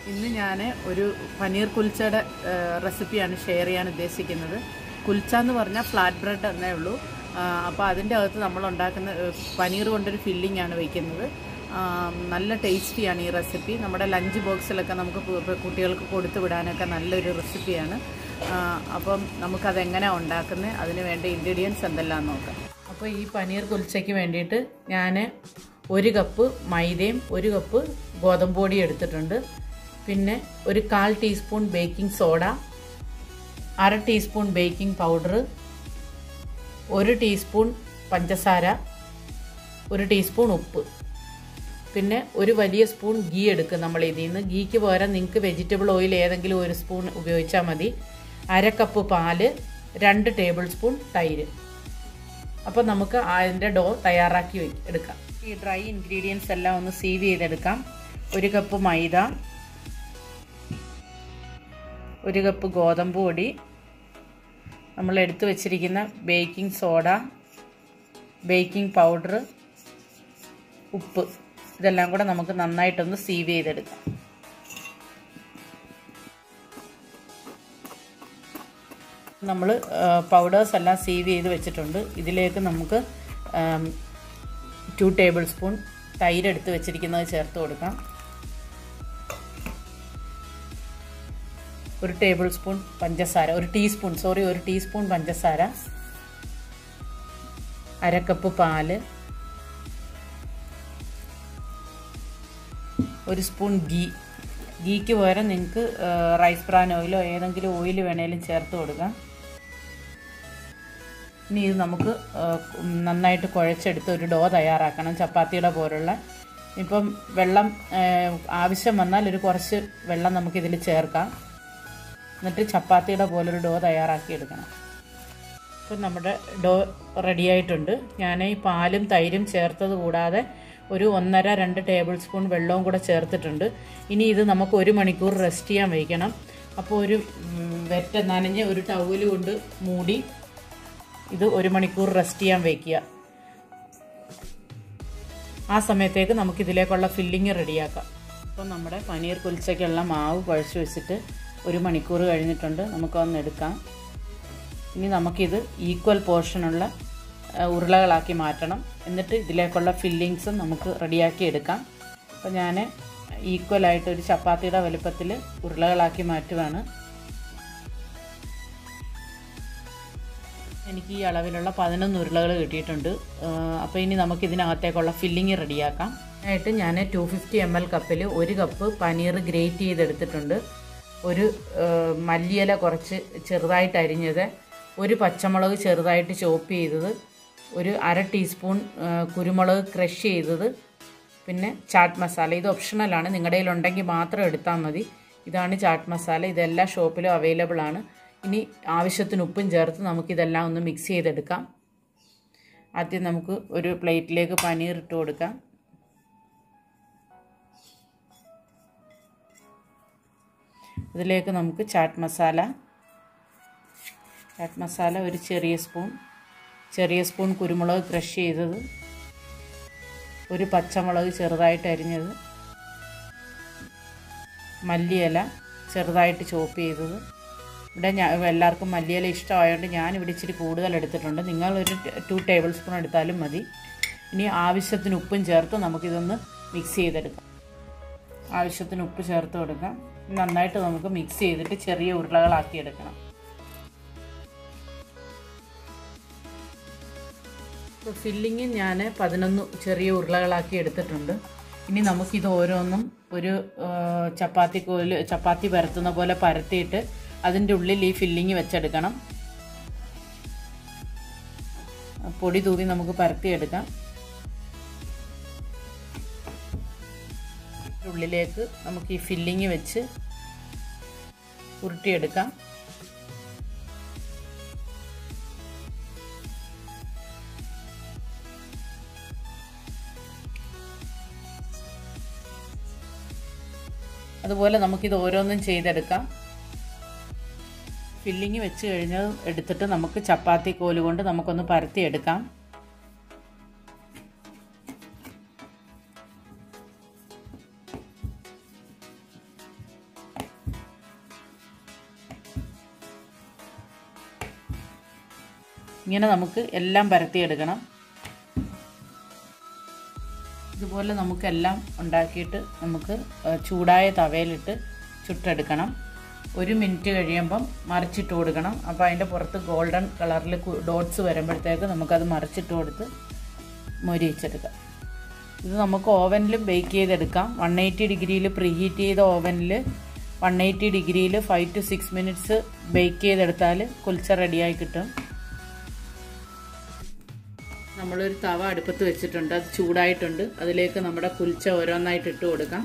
ഇന്ന് ഞാൻ ഒരു പനീർ കുൽച്ചയുടെ റെസിപ്പിയാണ് ഷെയർ ചെയ്യാൻ ഉദ്ദേശിക്കുന്നത് കുൽച്ച എന്ന് പറഞ്ഞാൽ ഫ്ലാറ്റ് ബ്രെഡ് എന്നേ ഉള്ളൂ അപ്പോൾ അതിൻ്റെ അകത്ത് നമ്മൾ ഉണ്ടാക്കുന്ന ഏഹ്, പനീർ കൊണ്ടൊരു ഫില്ലിംഗ് ആണ് വയ്ക്കുന്നത് ആ, നല്ല ടേസ്റ്റിയാണ് ഈ റെസിപ്പി നമ്മുടെ ലഞ്ച് ബോക്സിലൊക്കെ നമുക്ക് പു- പു- കുട്ടികൾക്ക് കൊടുത്തു വിടാനൊക്കെ നല്ലൊരു റെസിപ്പിയാണ് ആ, അപ്പം നമുക്കതെങ്ങനെയാണ് ഉണ്ടാക്കുന്നത് അതിന് വേണ്ട ഇൻഗ്രീഡിയൻസ് എന്തെല്ലാം നോക്കാം അപ്പോൾ ഈ പനീർ കുൽച്ചയ്ക്ക് വേണ്ടിയിട്ട് ഞാൻ ഒരു കപ്പ് മൈദയും ഒരു കപ്പ് ഗോതമ്പ് പൊടി എടുത്തിട്ടുണ്ട് പിന്നെ ഒരു കാൽ ടീസ്പൂൺ ബേക്കിംഗ് സോഡ അര ടീസ്പൂൺ ബേക്കിംഗ് പൗഡർ ഒരു ടീസ്പൂൺ പഞ്ചസാര ഒരു ടീസ്പൂൺ ഉപ്പ് പിന്നെ ഒരു വലിയ സ്പൂൺ ഗീ എടുക്കും നമ്മൾ ഇതിൽ നിന്ന് ഗീക്ക് പകരം നിങ്ങൾക്ക് വെജിറ്റബിൾ ഓയിൽ ഏതെങ്കിലും ഒരു സ്പൂൺ ഉപയോഗിച്ചാൽ മതി അര കപ്പ് പാല് രണ്ട് ടേബിൾ സ്പൂൺ തൈര് അപ്പോൾ നമുക്ക് അതിൻ്റെ ഡോ തയ്യാറാക്കി വെ- എടുക്കാം ഈ ഡ്രൈ ഇൻഗ്രീഡിയൻസ് എല്ലാം ഒന്ന് സീവ് ചെയ്തെടുക്കാം ഒരു കപ്പ് മൈദ ഒരു കപ്പ് ഗോതമ്പ് പൊടി നമ്മൾ എടുത്തു വച്ചിരിക്കുന്ന ബേക്കിംഗ് സോഡ ബേക്കിംഗ് പൗഡർ ഉപ്പ് ഇതെല്ലാം കൂടെ നമുക്ക് നന്നായിട്ടൊന്ന് സീവ് ചെയ്തെടുക്കാം നമ്മൾ പൗഡേഴ്സ് എല്ലാം സീവ് ചെയ്ത് വെച്ചിട്ടുണ്ട് ഇതിലേക്ക് നമുക്ക് ടു ടേബിൾ സ്പൂൺ തൈര് എടുത്ത് വെച്ചിരിക്കുന്നത് ചേർത്ത് കൊടുക്കാം ഒരു ടേബിൾ സ്പൂൺ പഞ്ചസാര ഒരു ടീസ്പൂൺ സോറി ഒരു ടീസ്പൂൺ പഞ്ചസാര അര കപ്പ് പാല് ഒരു സ്പൂൺ ഗീ ഗീക്ക് പകരം നിങ്ങൾക്ക് റൈസ് ബ്രാൻ ഓയിലോ ഏതെങ്കിലും ഓയിൽ വേണേലും ചേർത്ത് കൊടുക്കാം ഇനി ഇത് നമുക്ക് ആ, നന്നായിട്ട് കുഴച്ചെടുത്ത് ഒരു ഡോ തയ്യാറാക്കണം ചപ്പാത്തിയുടെ പോലുള്ള ഇപ്പം വെള്ളം ആ, ആവശ്യം വന്നാൽ ഒരു കുറച്ച് വെള്ളം നമുക്കിതിൽ ചേർക്കാം എന്നിട്ട് ചപ്പാത്തിയുടെ പോലൊരു ഡോ തയ്യാറാക്കി എടുക്കണം ഇപ്പം നമ്മുടെ ഡോ റെഡി ആയിട്ടുണ്ട് ഞാൻ ഈ പാലും തൈരും ചേർത്തത് കൂടാതെ ഒരു ഒന്നര രണ്ട് ടേബിൾ സ്പൂൺ വെള്ളവും കൂടെ ചേർത്തിട്ടുണ്ട് ഇനി ഇത് നമുക്ക് ഒരു മണിക്കൂർ റെസ്റ്റ് ചെയ്യാൻ വയ്ക്കണം അപ്പോൾ ഒരു ഉം, വെറ്റ നനഞ്ഞ് ഒരു ടവല് കൊണ്ട് മൂടി ഇത് ഒരു മണിക്കൂർ റെസ്റ്റ് ചെയ്യാൻ വയ്ക്കുക ആ സമയത്തേക്ക് നമുക്ക് ഇതിലേക്കുള്ള ഫില്ലിങ് റെഡിയാക്കാം അപ്പോൾ നമ്മുടെ പനീർ കുൽച്ചയ്ക്കുള്ള മാവ് കുഴച്ച് വെച്ചിട്ട് ഒരു മണിക്കൂർ കഴിഞ്ഞിട്ടുണ്ട് നമുക്കൊന്ന് എടുക്കാം ഇനി നമുക്കിത് ഈക്വൽ പോർഷനുള്ള ആ, ഉരുളകളാക്കി മാറ്റണം എന്നിട്ട് ഇതിലേക്കുള്ള ഫില്ലിങ്സും നമുക്ക് റെഡിയാക്കി എടുക്കാം അപ്പോൾ ഞാൻ ഈക്വലായിട്ട് ഒരു ചപ്പാത്തിയുടെ വലുപ്പത്തിൽ ഉരുളകളാക്കി മാറ്റുവാണ് എനിക്ക് ഈ അളവിലുള്ള പതിനൊന്ന് ഉരുളകൾ കിട്ടിയിട്ടുണ്ട് അപ്പോൾ ഇനി നമുക്ക് ഇതിനകത്തേക്കുള്ള ഫില്ലിങ് റെഡിയാക്കാം ആയിട്ട് ഞാൻ ടു ഫിഫ്റ്റി എം എൽ കപ്പിൽ ഒരു കപ്പ് പനീർ ഗ്രേറ്റ് ചെയ്തെടുത്തിട്ടുണ്ട് ഒരു ആ, മല്ലിയില കുറച്ച് ചെറുതായിട്ട് അരിഞ്ഞത് ഒരു പച്ചമുളക് ചെറുതായിട്ട് ചോപ്പ് ചെയ്തത് ഒരു അര ടീസ്പൂൺ ആ, കുരുമുളക് ക്രഷ് ചെയ്തത് പിന്നെ ചാട്ട് മസാല ഇത് ഓപ്ഷണലാണ് നിങ്ങളുടെ കയ്യിലുണ്ടെങ്കിൽ മാത്രം എടുത്താൽ മതി ഇതാണ് ചാട്ട് മസാല ഇതെല്ലാ ഷോപ്പിലും അവൈലബിൾ ആണ് ഇനി ആവശ്യത്തിന് ഉപ്പും ചേർത്ത് നമുക്കിതെല്ലാം ഒന്ന് മിക്സ് ചെയ്തെടുക്കാം ആദ്യം നമുക്ക് ഒരു പ്ലേറ്റിലേക്ക് പനീർ ഇട്ട് കൊടുക്കാം ഇതിലേക്ക് നമുക്ക് ചാട്ട് മസാല ചാട്ട് മസാല ഒരു ചെറിയ സ്പൂൺ ചെറിയ സ്പൂൺ കുരുമുളക് ക്രഷ് ചെയ്തത് ഒരു പച്ചമുളക് ചെറുതായിട്ട് അരിഞ്ഞത് മല്ലിയില ചെറുതായിട്ട് ചോപ്പ് ചെയ്തത് ഇവിടെ ഞാൻ എല്ലാവർക്കും മല്ലിയില ഇഷ്ടമായതുകൊണ്ട് ഞാനിവിടെ ഇച്ചിരി കൂടുതൽ എടുത്തിട്ടുണ്ട് നിങ്ങളൊരു ടു ടേബിൾ സ്പൂൺ എടുത്താലും മതി ഇനി ആവശ്യത്തിന് ഉപ്പും ചേർത്ത് നമുക്കിതൊന്ന് മിക്സ് ചെയ്തെടുക്കാം ആവശ്യത്തിന് ഉപ്പ് ചേർത്ത് കൊടുക്കാം നന്നായിട്ട് നമുക്ക് മിക്സ് ചെയ്തിട്ട് ചെറിയ ഉരുളകളാക്കി എടുക്കണം ഇപ്പോൾ ഫില്ലിങ് ഞാൻ പതിനൊന്ന് ചെറിയ ഉരുളകളാക്കി എടുത്തിട്ടുണ്ട് ഇനി നമുക്കിത് ഓരോന്നും ഒരു ആ, ചപ്പാത്തി കോല് ചപ്പാത്തി പരത്തുന്ന പോലെ പരത്തിയിട്ട് അതിൻ്റെ ഉള്ളിൽ ഈ ഫില്ലിങ് വെച്ചെടുക്കണം പൊടി തൂവി നമുക്ക് പരത്തിയെടുക്കാം ഉള്ളിലേക്ക് നമുക്ക് ഈ ഫില്ലിങ് വെച്ച് ഉരുട്ടിയെടുക്കാം അതുപോലെ നമുക്കിത് ഓരോന്നും ചെയ്തെടുക്കാം ഫില്ലിങ് വെച്ച് കഴിഞ്ഞ് എടുത്തിട്ട് നമുക്ക് ചപ്പാത്തി കോല് കൊണ്ട് നമുക്കൊന്ന് പരത്തിയെടുക്കാം ഇങ്ങനെ നമുക്ക് എല്ലാം പരത്തിയെടുക്കണം ഇതുപോലെ നമുക്കെല്ലാം ഉണ്ടാക്കിയിട്ട് നമുക്ക് ചൂടായ തവയിലിട്ട് ചുട്ടെടുക്കണം ഒരു മിനിറ്റ് കഴിയുമ്പം മറിച്ചിട്ട് കൊടുക്കണം അപ്പോൾ അതിൻ്റെ പുറത്ത് ഗോൾഡൻ കളറിൽ ഡോട്ട്സ് വരുമ്പോഴത്തേക്ക് നമുക്കത് മറിച്ചിട്ട് കൊടുത്ത് മൊരിയിച്ചെടുക്കാം ഇത് നമുക്ക് ഓവനിലും ബേക്ക് ചെയ്തെടുക്കാം വൺ എയ്റ്റി ഡിഗ്രിയിൽ പ്രീ ഹീറ്റ് ചെയ്ത ഓവനിൽ വൺ എയ്റ്റി ഡിഗ്രിയിൽ five to six minutes bake ചെയ്തെടുത്താൽ കുൽച്ച റെഡിയായി കിട്ടും നമ്മളൊരു തവ അടുപ്പത്ത് വെച്ചിട്ടുണ്ട് അത് ചൂടായിട്ടുണ്ട് അതിലേക്ക് നമ്മുടെ കുൽച്ച ഓരോന്നായിട്ട് ഇട്ട് കൊടുക്കാം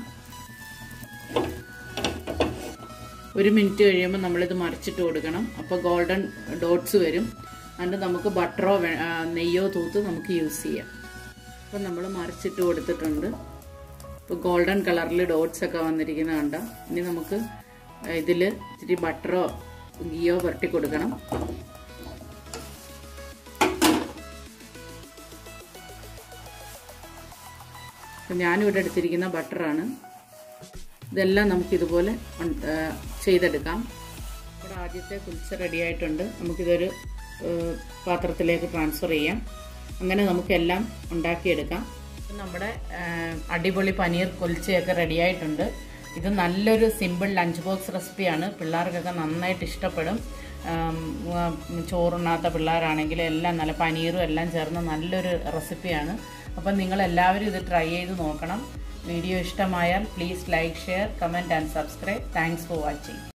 ഒരു മിനിറ്റ് കഴിയുമ്പോൾ നമ്മളിത് മറിച്ചിട്ട് കൊടുക്കണം അപ്പോൾ ഗോൾഡൻ ഡോട്ട്സ് വരും എന്നിട്ട് നമുക്ക് ബട്ടറോ നെയ്യോ തൂത്ത് നമുക്ക് യൂസ് ചെയ്യാം അപ്പം നമ്മൾ മറിച്ചിട്ട് കൊടുത്തിട്ടുണ്ട് ഇപ്പോൾ ഗോൾഡൻ കളറിൽ ഡോട്ട്സ് ഒക്കെ വന്നിരിക്കുന്ന കണ്ട ഇനി നമുക്ക് ഇതിൽ ഇച്ചിരി ബട്ടറോ ഗീയോ പുരട്ടി കൊടുക്കണം അപ്പം ഞാനിവിടെ എടുത്തിരിക്കുന്ന ബട്ടറാണ് ഇതെല്ലാം നമുക്കിതുപോലെ ചെയ്തെടുക്കാം ഇവിടെ ആദ്യത്തെ കുൽച്ച റെഡി ആയിട്ടുണ്ട് നമുക്കിതൊരു പാത്രത്തിലേക്ക് ട്രാൻസ്ഫർ ചെയ്യാം അങ്ങനെ നമുക്കെല്ലാം ഉണ്ടാക്കിയെടുക്കാം നമ്മുടെ അടിപൊളി പനീർ കുൽച്ചയൊക്കെ റെഡി ആയിട്ടുണ്ട് ഇത് നല്ലൊരു സിമ്പിൾ ലഞ്ച് ബോക്സ് റെസിപ്പിയാണ് പിള്ളേർക്കൊക്കെ നന്നായിട്ട് ഇഷ്ടപ്പെടും ചോറുണ്ണാത്ത പിള്ളേരാണെങ്കിൽ എല്ലാം നല്ല പനീറും എല്ലാം ചേർന്ന് നല്ലൊരു റെസിപ്പിയാണ് അപ്പം നിങ്ങൾ എല്ലാവരും ഇത് ട്രൈ ചെയ്ത് നോക്കണം വീഡിയോ ഇഷ്ടമായാൽ please like share comment and subscribe thanks for watching